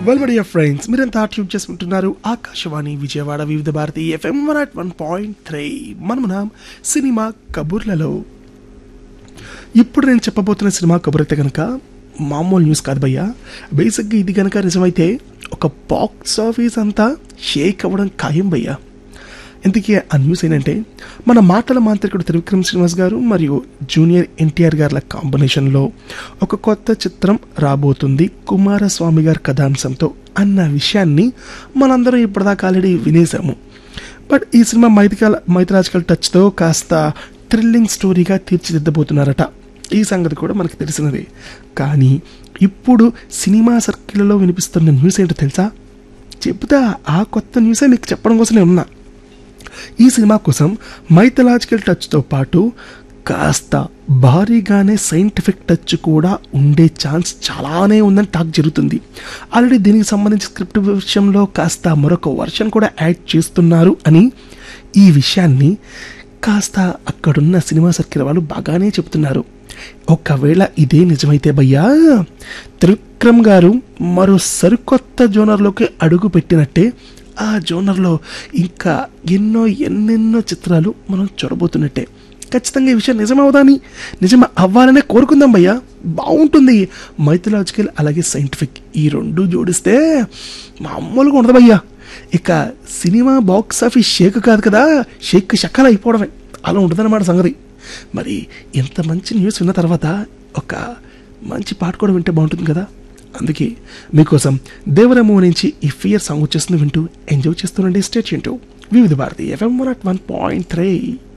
వెల్బడి friends మీరంతా tune చేసుకుంటున్నారు Akashvani Vijayawada Vividh Bharati FM one at one point three మనమునాం సినిమా కబుర్లలో ఇప్పుడు నేను చెప్పబోతున్న సినిమా కబుర్ అయితే కనుక మామూలు న్యూస్ కాదు భయ్యా బేసిక్గా ఇది కనుక నిజమైతే ఒక బాక్స్ ఆఫీస్ అంతా షేక్ అవ్వడం ఖాయం భయ్యా ఇంతకీ ఆ న్యూస్ ఏంటంటే మన మాటల మాంత్రికుడు త్రివిక్రమ్ శ్రీనివాస్ గారు మరియు జూనియర్ ఎన్టీఆర్ గారుల కాంబినేషన్లో ఒక కొత్త చిత్రం రాబోతుంది కుమారస్వామి గారి కథాంశంతో అన్న విషయాన్ని మనందరం ఇప్పటిదాకా ఆల్రెడీ వినేసాము బట్ ఈ సినిమా మైథికల్ మైథలాజికల్ టచ్తో కాస్త థ్రిల్లింగ్ స్టోరీగా తీర్చిదిద్దబోతున్నారట ఈ సంగతి కూడా మనకు తెలిసినదే కానీ ఇప్పుడు సినిమా సర్కిల్లో వినిపిస్తున్న న్యూస్ ఏంటో తెలుసా చెప్తా ఆ కొత్త న్యూసే మీకు చెప్పడం కోసం నేను ఉన్నా ఈ సినిమా కోసం మైథలాజికల్ టచ్తో పాటు కాస్త భారీగానే సైంటిఫిక్ టచ్ కూడా ఉండే ఛాన్స్ చాలానే ఉందని టాక్ జరుగుతుంది ఆల్రెడీ దీనికి సంబంధించి స్క్రిప్ట్ విషయంలో కాస్త మరొక వర్షన్ కూడా యాడ్ చేస్తున్నారు అని ఈ విషయాన్ని కాస్త అక్కడున్న సినిమా సర్కిల్ వాళ్ళు బాగానే చెప్తున్నారు ఒకవేళ ఇదే నిజమైతే భయ్యా త్రివిక్రమ్ గారు మరో సరికొత్త జోనర్లోకి అడుగు పెట్టినట్టే ఆ జోనర్లో ఇంకా ఎన్నో ఎన్నెన్నో చిత్రాలు మనం చూడబోతున్నట్టే ఖచ్చితంగా ఈ విషయం నిజమవుదాని నిజం అవ్వాలనే కోరుకుందాం భయ్యా బాగుంటుంది మైథలాజికల్ అలాగే సైంటిఫిక్ ఈ రెండు జోడిస్తే మామూలుగా ఉండదు భయ్యా ఇక సినిమా బాక్స్ ఆఫీస్ షేక్ కాదు కదా షేక్ షక్కలు అయిపోవడమే అలా ఉంటుందన్నమాట సంగతి మరి ఇంత మంచి న్యూస్ విన్న తర్వాత ఒక మంచి పాట కూడా వింటే బాగుంటుంది కదా అందుకే మీకోసం దేవరమ్మ నుంచి ఈ ఫియర్ సాంగ్ వచ్చేస్తుంది వింటూ ఎంజాయ్ చేస్తుండండి స్టేట్ వింటూ Vividh Bharati FM one at one point three